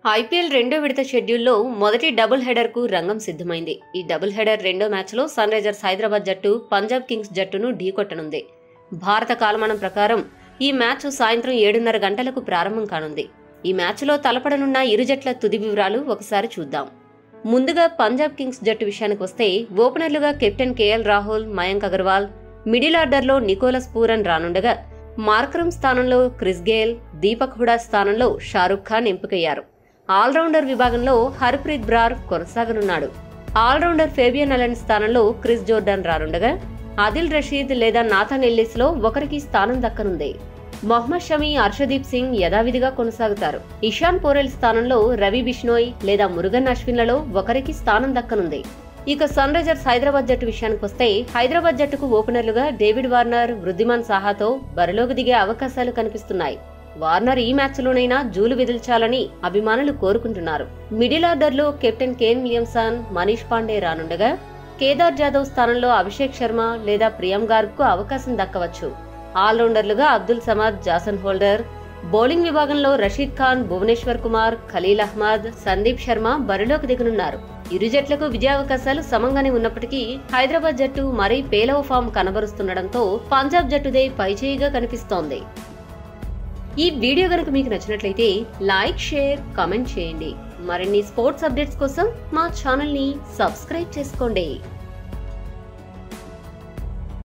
IPL రెండో విడత షెడ్యూల్లో మొదటి డబుల్ హెడర్కు రంగం సిద్ధమైంది ఈ డబుల్ హెడర్ రెండో మ్యాచ్లో సన్ రైజర్స్ హైదరాబాద్ జట్టు పంజాబ్ కింగ్స్ జట్టును ఢీకొట్టనుంది భారత కాలమానం ప్రకారం ఈ మ్యాచ్ సాయంత్రం ఏడున్నర గంటలకు ప్రారంభం కానుంది ఈ మ్యాచ్లో తలపడనున్న ఇరు జట్ల తుది వివరాలు ఒకసారి చూద్దాం ముందుగా పంజాబ్ కింగ్స్ జట్టు విషయానికి వస్తే ఓపెనర్లుగా captain KL Rahul Mayank Agarwal middle ఆర్డర్లో నికోలస్ పూరన్ రానుండగా మార్కరం స్థానంలో క్రిస్ గేల్ దీపక్ హుడా స్థానంలో షారుఖ్ ఖాన్ ఎంపికయ్యారు ఆల్రౌండర్ విభాగంలో హర్ప్రీత్ బ్రార్ కొనసాగనున్నాడు ఆల్రౌండర్ ఫేబియన్ అలెన్ స్థానంలో క్రిస్ జోర్డాన్ రానుండగా ఆదిల్ రషీద్ లేదా నాథన్ ఎల్లిస్ లో ఒకరికి స్థానం దక్కనుంది మొహమ్మద్ షమీ హర్షదీప్ సింగ్ యథావిధిగా కొనసాగుతారు ఇషాన్ పోరెల్ స్థానంలో రవి బిష్నోయ్ లేదా మురుగన్ అశ్విన్లలో ఒకరికి స్థానం దక్కనుంది ఇక సన్ రైజర్స్ హైదరాబాద్ జట్టు విషయానికి వస్తే హైదరాబాద్ జట్టుకు ఓపెనర్లుగా డేవిడ్ వార్నర్ వృద్ధిమాన్ సాహాతో బరిలోకి దిగే అవకాశాలు కనిపిస్తున్నాయి వార్నర్ ఈ మ్యాచ్లోనైనా జూలు విదిల్చాలని అభిమానులు కోరుకుంటున్నారు మిడిల్ ఆర్డర్లో captain Kane Williamson Manish Pandey రానుండగా కేదార్ జాదవ్ స్థానంలో అభిషేక్ శర్మ లేదా ప్రియం గార్గ్ కు అవకాశం దక్కవచ్చు ఆల్రౌండర్లుగా Abdul Samad Jason Holder bowling విభాగంలో రషీద్ ఖాన్ భువనేశ్వర్ కుమార్ ఖలీల్ అహ్మద్ సందీప్ శర్మ బరిలోకి దిగనున్నారు ఇరు జట్లకు విజయావకాశాలు సమంగానే ఉన్నప్పటికీ హైదరాబాద్ జట్టు మరీ పేలవ ఫామ్ కనబరుస్తుండటంతో పంజాబ్ జట్టుదే పైచేయిగా కనిపిస్తోంది ఈ వీడియో గనుక మీకు నచ్చినట్లయితే లైక్ షేర్ కామెంట్ చేయండి మరిన్ని స్పోర్ట్స్ అప్డేట్స్ కోసం మా ఛానల్ ని సబ్స్క్రైబ్ చేసుకోండి